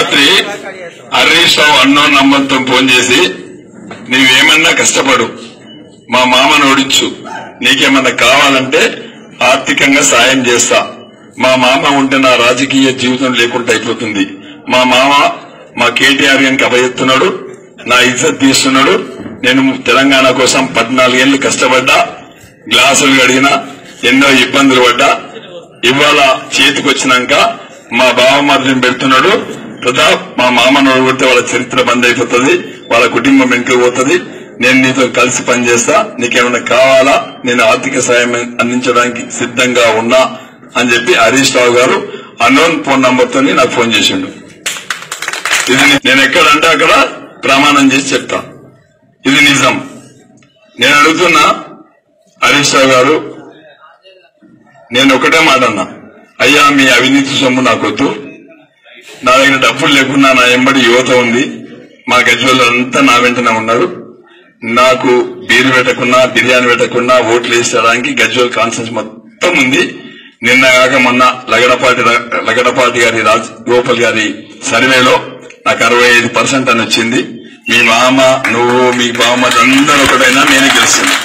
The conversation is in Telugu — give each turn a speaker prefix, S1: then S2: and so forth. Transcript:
S1: రాత్రి హరీష్ రావు అన్నో నంబర్తో ఫోన్ చేసి నీవేమన్నా కష్టపడు మా మామను ఓడించు నీకేమన్నా కావాలంటే ఆర్థికంగా సాయం చేస్తా మా మామ ఉంటే నా రాజకీయ జీవితం లేకుండా అయిపోతుంది మా మామ మా కేటీఆర్ గారికి అభయెత్తున్నాడు నా ఇజ్జత్ తీస్తున్నాడు నేను తెలంగాణ కోసం పద్నాలుగేళ్లు కష్టపడ్డా గ్లాసులు కడిగినా ఎన్నో ఇబ్బందులు పడ్డా ఇవాళ చేతికొచ్చినాక మా బావమరిని పెడుతున్నాడు ప్రతాప్ మా మామను కొడితే వాళ్ళ చరిత్ర బంద్ అయిపోతుంది వాళ్ళ కుటుంబం ఇంటికి పోతుంది నేను నీతో కలిసి పనిచేస్తా నీకేమైనా కావాలా నేను ఆర్థిక సాయం అందించడానికి సిద్ధంగా ఉన్నా అని చెప్పి హరీష్ రావు గారు అన్నోన్ ఫోన్ నంబర్ తోని నాకు ఫోన్ చేసిండు ఇది ని- నేను ఎక్కడంటే అక్కడ ప్రమాణం చేసి చెప్తా ఇది నిజం నేను అడుగుతున్నా హరీష్ రావు గారు నేను ఒకటే మాట అన్నా అయ్యా మీ అవినీతి సొమ్ము నాకొద్దు నా దగ్గర డబ్బులు లేకున్నా నా ఎంబడి యువత ఉంది మా గజ్వల్ అంతా నా వెంటనే ఉన్నారు నాకు బీరు పెట్టకున్నా బిర్యానీ పెట్టకున్నా ఓట్లు వేసేయడానికి గజ్వల్ కాన్సెన్స్ మొత్తం ఉంది నిన్న కాక మొన్న లగడపాటి లగడపాటి గారి రాజ్ గోపాల్ గారి సర్వేలో నాకు అరవై ఐదు పర్సెంట్ అని వచ్చింది మీ మామ నువ్వు మీ బామ్మ అందరూ ఒకటైనా నేనే గెలుస్తుంది